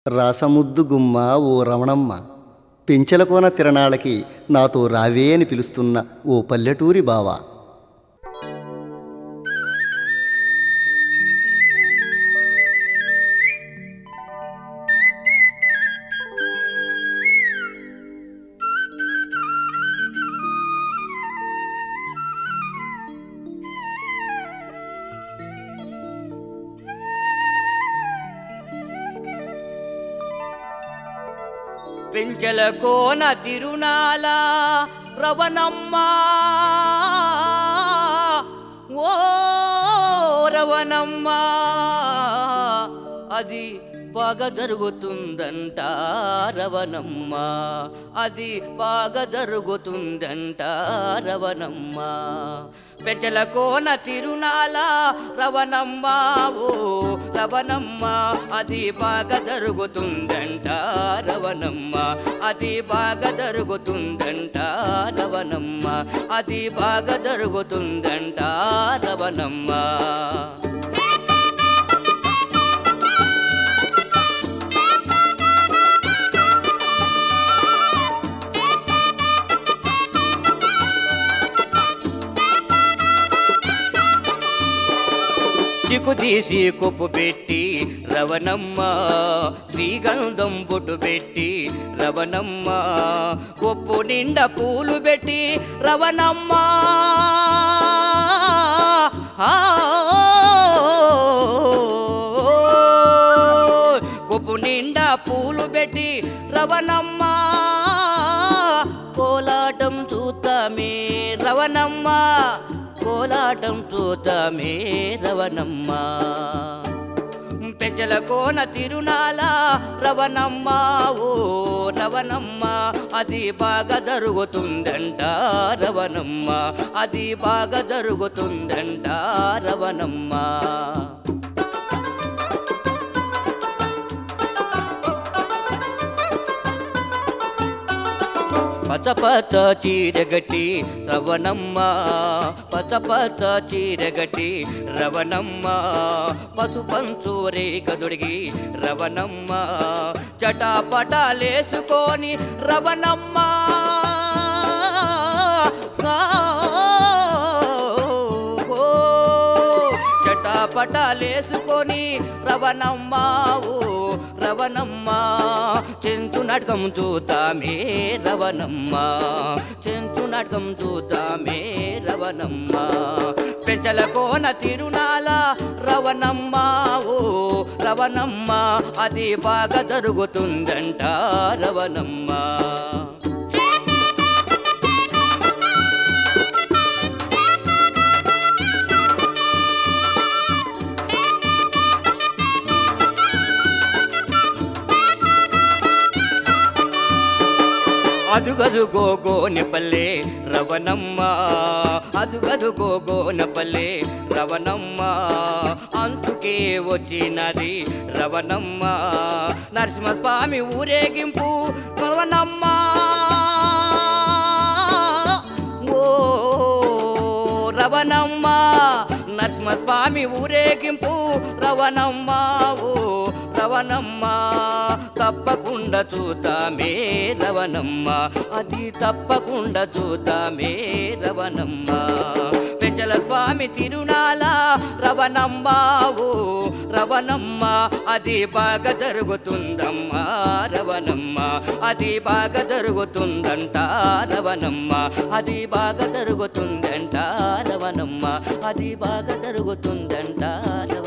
రాసముద్దు గుమ్మ ఓ రమణమ్మ పెంచెలకోన తిరణాళ్ళకి నాతో రావే అని పిలుస్తున్న ఓ పల్లెటూరి బావా పెంచల కోన తిరునాల రవణమ్మ ఓ రవణమ్మ అది బాగా జరుగుతుందంట రవణమ్మ అది బాగా జరుగుతుందంట రవణమ్మ పెంచల కోన తిరునాల రవణమ్మ ఓ రవణమ్మ అది బాగా జరుగుతుందంట రవణమ్మ అది బాగా జరుగుతుందంట రవణమ్మ అది బాగా జరుగుతుందంట రవణమ్మ చిక్కు తీసి కొప్పు పెట్టి రవణమ్మ శ్రీగంధం బొట్టు పెట్టి రవణమ్మ కొప్పు నిండా పూలు పెట్టి రవణమ్మ ఆ, కొప్పు నిండా పూలు పెట్టి రవణమ్మ కోలాటం చూస్తామే రవణమ్మ కోలాటం చూతామే రవణమ్మ పెంచల కోన తిరునాల రవణమ్మ ఓ రవణమ్మ అది బాగా జరుగుతుందంట రవణమ్మ అది బాగా జరుగుతుందంట రవణమ్మ పచ్చ పచ్చ చీరగట్టి రవణమ్మ పచ్చ పచ్చ చీరగట్టి రవణమ్మ పసుపంచు రేఖ దొడిగి రవణమ్మ చటాపటాలేసుకొని రవణమ్మ ఓ, చటాపటాలేసుకొని రవణమ్మ ఓ రవణమ్మ చెంచు నాటకం చూతామే రవణమ్మ చెంచు నాటకం చూతామే రవణమ్మ పెంచల కోన తిరునాల రవణమ్మ ఓ రవణమ్మ అది బాగా జరుగుతుందంట రవణమ్మ అదుగదు గోగోనెపల్లె రవణమ్మ అదుగదు గోగోనపల్లె రవణమ్మ అంతుకే వచ్చినది రవణమ్మ నరసింహస్వామి ఊరేగింపు రవణమ్మ ఓ రవణమ్మ నరసింహస్వామి ఊరేగింపు రవణమ్మ ఓ రవణమ్మ తప్పకుండా చూతామే రవణమ్మ అది తప్పకుండా చూతామే రవణమ్మ పెంచల స్వామి తిరునాల రవణమ్మ ఓ రవణమ్మ అది బాగా జరుగుతుందమ్మా రవణమ్మ అది బాగా జరుగుతుందంట రవణమ్మ అది బాగా జరుగుతుందంట రవణమ్మ అది బాగా జరుగుతుందంట